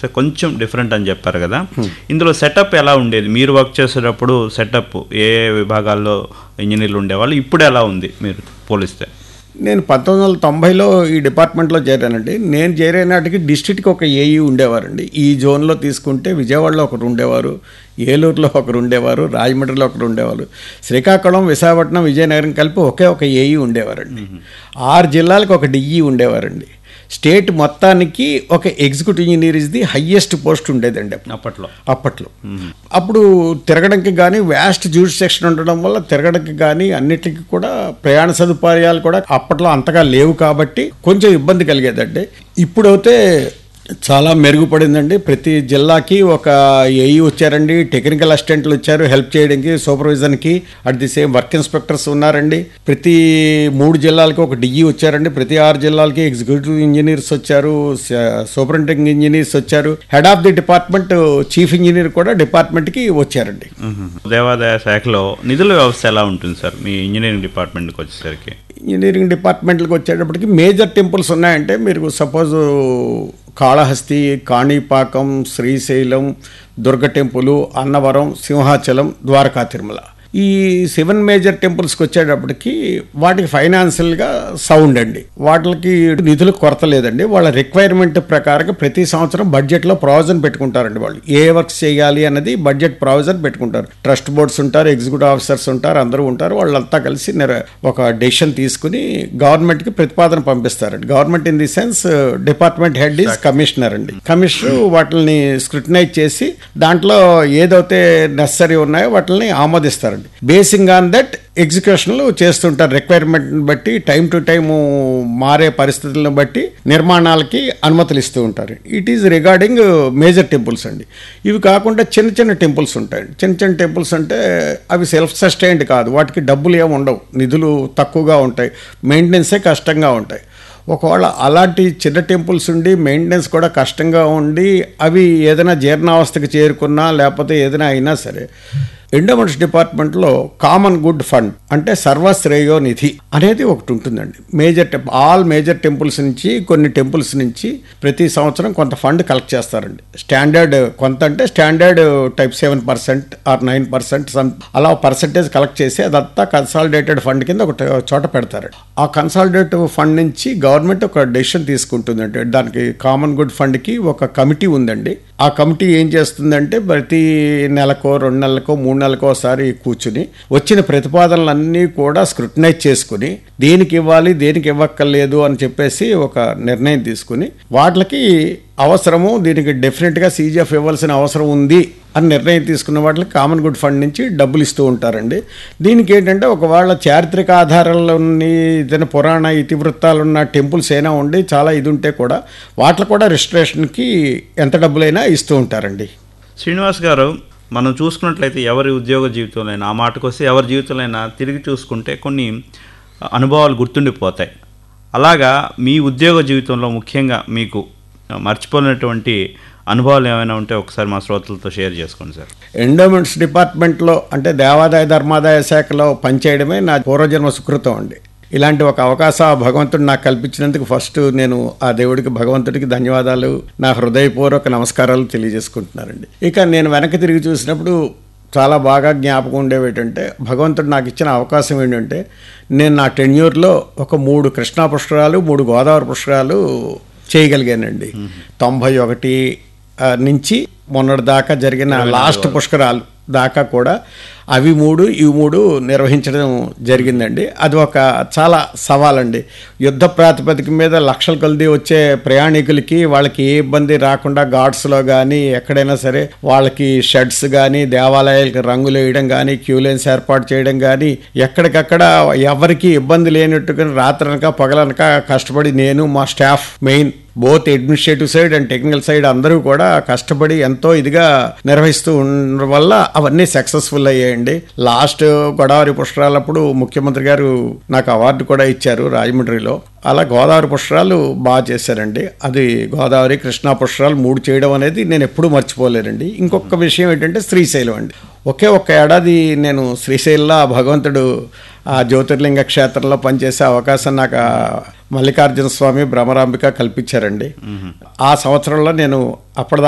వస్తే కొంచెం డిఫరెంట్ అని చెప్పారు కదా ఇందులో సెటప్ ఎలా ఉండేది మీరు వర్క్ చేసేటప్పుడు సెటప్ ఏ విభాగాల్లో ఇంజనీర్లు ఉండేవాళ్ళు ఇప్పుడు ఎలా ఉంది మీరు పోలిస్తే నేను పంతొమ్మిది వందల తొంభైలో ఈ డిపార్ట్మెంట్లో చేరానండి నేను చేరే నాటికి డిస్ట్రిక్ట్కి ఒక ఏఈ ఉండేవారండి ఈ జోన్లో తీసుకుంటే విజయవాడలో ఒకరు ఉండేవారు ఏలూరులో ఒకరు ఉండేవారు రాజమండ్రిలో ఒకరు ఉండేవారు శ్రీకాకుళం విశాఖపట్నం విజయనగరం కలిపి ఒకే ఒక ఏఈ ఉండేవారండి ఆరు జిల్లాలకు ఒక డిఈ ఉండేవారండి స్టేట్ మొత్తానికి ఒక executive engineer is the highest post ఉండేదండి అప్పట్లో అప్పట్లో అప్పుడు తిరగడానికి కానీ వ్యాస్ట్ జ్యూస్ సెక్షన్ ఉండడం వల్ల తిరగడానికి కానీ అన్నిటికీ కూడా ప్రయాణ సదుపాయాలు కూడా అప్పట్లో అంతగా లేవు కాబట్టి కొంచెం ఇబ్బంది కలిగేదండి ఇప్పుడైతే చాలా మెరుగుపడిందండి ప్రతి జిల్లాకి ఒక ఏఈ వచ్చారండి టెక్నికల్ అసిస్టెంట్లు వచ్చారు హెల్ప్ చేయడానికి సూపర్విజన్కి at the same work inspectors ఉన్నారండి ప్రతి మూడు జిల్లాలకి ఒక డిఈ వచ్చారండి ప్రతి ఆరు జిల్లాలకి ఎగ్జిక్యూటివ్ ఇంజనీర్స్ వచ్చారు సూపరింటెండింగ్ ఇంజనీర్స్ వచ్చారు head of the department chief engineer కూడా డిపార్ట్మెంట్కి వచ్చారండి దేవాదాయ శాఖలో నిధుల వ్యవస్థ ఎలా ఉంటుంది సార్ మీ ఇంజనీరింగ్ డిపార్ట్మెంట్కి వచ్చేసరికి ఇంజనీరింగ్ డిపార్ట్మెంట్కి వచ్చేటప్పటికి మేజర్ టెంపుల్స్ ఉన్నాయంటే మీరు సపోజ్ కాళహస్తి కాణిపాకం శ్రీశైలం దుర్గ టెంపుల్ అన్నవరం సింహాచలం ద్వారకా తిరుమల ఈ సెవెన్ మేజర్ టెంపుల్స్కి వచ్చేటప్పటికి వాటికి ఫైనాన్షియల్గా సౌండ్ అండి వాటికి నిధులకు కొరత లేదండి వాళ్ళ రిక్వైర్మెంట్ ప్రకారంగా ప్రతి సంవత్సరం బడ్జెట్లో ప్రావిజన్ పెట్టుకుంటారండి వాళ్ళు ఏ వర్క్స్ చేయాలి అన్నది బడ్జెట్ ప్రావిజన్ పెట్టుకుంటారు ట్రస్ట్ బోర్డ్స్ ఉంటారు ఎగ్జిక్యూటివ్ ఆఫీసర్స్ ఉంటారు అందరూ ఉంటారు వాళ్ళంతా కలిసి నెర- ఒక డెసిషన్ తీసుకుని గవర్నమెంట్కి ప్రతిపాదన పంపిస్తారండి government in the sense department head is commissioner అండి కమిషనర్ వాటిని స్క్రూటినైజ్ చేసి దాంట్లో ఏదైతే నెసరీ ఉన్నాయో వాటిని ఆమోదిస్తారండి బేసింగ్ ఆన్ దట్ ఎగ్జిక్యూషన్లు చేస్తుంటారు రిక్వైర్మెంట్ బట్టి టైం టు టైం మారే పరిస్థితులను బట్టి నిర్మాణాలకి అనుమతులు ఇస్తూ ఉంటారు it is regarding major temples అండి ఇవి కాకుండా చిన్న చిన్న టెంపుల్స్ ఉంటాయండి చిన్న చిన్న టెంపుల్స్ అంటే అవి సెల్ఫ్ సస్టైన్డ్ కాదు వాటికి డబ్బులు ఏమి ఉండవు నిధులు తక్కువగా ఉంటాయి మెయింటెనెన్సే కష్టంగా ఉంటాయి ఒకవేళ అలాంటి చిన్న టెంపుల్స్ ఉండి మెయింటెనెన్స్ కూడా కష్టంగా ఉండి అవి ఏదైనా జీర్ణావస్థకి చేరుకున్నా లేకపోతే ఏదైనా అయినా సరే ఎండోమెంట్స్ డిపార్ట్మెంట్లో కామన్ గుడ్ ఫండ్ అంటే సర్వశ్రేయో నిధి అనేది ఒకటి ఉంటుందండి major temp all major temples నుంచి కొన్ని టెంపుల్స్ నుంచి ప్రతి సంవత్సరం కొంత ఫండ్ కలెక్ట్ చేస్తారండి స్టాండర్డ్ కొంత అంటే standard type seven percent or nine percent some అలా పర్సెంటేజ్ కలెక్ట్ చేసి అదంతా కన్సాలిడేటెడ్ ఫండ్ కింద ఒక చోట పెడతారండి ఆ కన్సాలిడేటివ్ ఫండ్ నుంచి గవర్నమెంట్ ఒక డెసిషన్ తీసుకుంటుందండి దానికి కామన్ గుడ్ ఫండ్కి ఒక కమిటీ ఉందండి ఆ కమిటీ ఏం చేస్తుందంటే ప్రతి నెలకో రెండు నెలలకో మూడు నెలలకో ఒకసారి కూర్చుని వచ్చిన ప్రతిపాదనలన్నీ కూడా స్క్రూటినైజ్ చేసుకుని దేనికి ఇవ్వాలి దేనికి ఇవ్వక్కర్లేదు అని చెప్పేసి ఒక నిర్ణయం తీసుకుని వాటికి అవసరము దీనికి డెఫినెట్గా సీజీఎఫ్ ఇవ్వాల్సిన అవసరం ఉంది అని నిర్ణయం తీసుకున్న వాటికి కామన్ గుడ్ ఫండ్ నుంచి డబ్బులు ఇస్తూ ఉంటారండి దీనికి ఏంటంటే ఒకవేళ చారిత్రక ఆధారాలు ఏదైనా పురాణ ఇతివృత్తాలు ఉన్న టెంపుల్స్ అయినా ఉండి చాలా ఇది ఉంటే కూడా వాటికి కూడా రిజిస్ట్రేషన్కి ఎంత డబ్బులైనా ఇస్తూ ఉంటారండి శ్రీనివాస్ గారు మనం చూసుకున్నట్లయితే ఎవరి ఉద్యోగ జీవితంలో ఆ మాటకు వస్తే ఎవరి జీవితంలో తిరిగి చూసుకుంటే కొన్ని అనుభవాలు గుర్తుండిపోతాయి అలాగా మీ ఉద్యోగ జీవితంలో ముఖ్యంగా మీకు మర్చిపోయినటువంటి అనుభవాలు ఏమైనా ఉంటే ఒకసారి మా శ్రోతలతో షేర్ చేసుకోండి సార్ ఎండోమెంట్స్ డిపార్ట్మెంట్లో అంటే దేవాదాయ ధర్మాదాయ శాఖలో పనిచేయడమే నా పూర్వజన్మ సుకృతం అండి ఇలాంటి ఒక అవకాశం ఆ భగవంతుడు నాకు కల్పించినందుకు ఫస్ట్ నేను ఆ దేవుడికి భగవంతుడికి ధన్యవాదాలు నా హృదయపూర్వక నమస్కారాలు తెలియజేసుకుంటున్నానండి ఇక నేను వెనక్కి తిరిగి చూసినప్పుడు చాలా బాగా జ్ఞాపకం ఉండేవి ఏంటంటే భగవంతుడు నాకు ఇచ్చిన అవకాశం ఏంటంటే నేను నా టెన్యూర్లో ఒక మూడు కృష్ణా పుష్కరాలు మూడు గోదావరి పుష్కరాలు చేయగలిగానండి తొంభై ఒకటి ఆ, నుంచి మొన్నటి దాకా జరిగిన లాస్ట్ పుష్కరాలు దాకా కూడా అవి మూడు ఇవి మూడు నిర్వహించడం జరిగిందండి అది ఒక చాలా సవాలండి యుద్ధ ప్రాతిపదిక మీద లక్షల కొలది వచ్చే ప్రయాణికులకి వాళ్ళకి ఏ ఇబ్బంది రాకుండా ఘాట్స్లో కానీ ఎక్కడైనా సరే వాళ్ళకి షెడ్స్ కానీ దేవాలయాలకు రంగులు వేయడం కానీ క్యూ లైన్స్ ఏర్పాటు చేయడం కానీ ఎక్కడికక్కడ ఎవరికి ఇబ్బంది లేనట్టుగా రాత్రనక పగలనక కష్టపడి నేను మా staff main both administrative side and technical side అందరూ కూడా కష్టపడి ఎంతో ఇదిగా నిర్వహిస్తూ ఉండడం వల్ల అవన్నీ సక్సెస్ఫుల్ అయ్యాయండి లాస్ట్ గోదావరి పుష్కరాలప్పుడు ముఖ్యమంత్రి గారు నాకు అవార్డు కూడా ఇచ్చారు రాజమండ్రిలో అలా గోదావరి పుష్కరాలు బాగా చేశారండి అది గోదావరి కృష్ణా పుష్కరాలు మూడు చేయడం అనేది నేను ఎప్పుడూ మర్చిపోలేనండి ఇంకొక విషయం ఏంటంటే శ్రీశైలం అండి ఒకే ఒక్క ఏడాది నేను శ్రీశైలంలో ఆ భగవంతుడు ఆ జ్యోతిర్లింగ క్షేత్రంలో పనిచేసే అవకాశం నాకు ఆ మల్లికార్జున స్వామి భ్రమరాంబిక కల్పించారండి ఆ సంవత్సరంలో నేను అప్పటిదాకా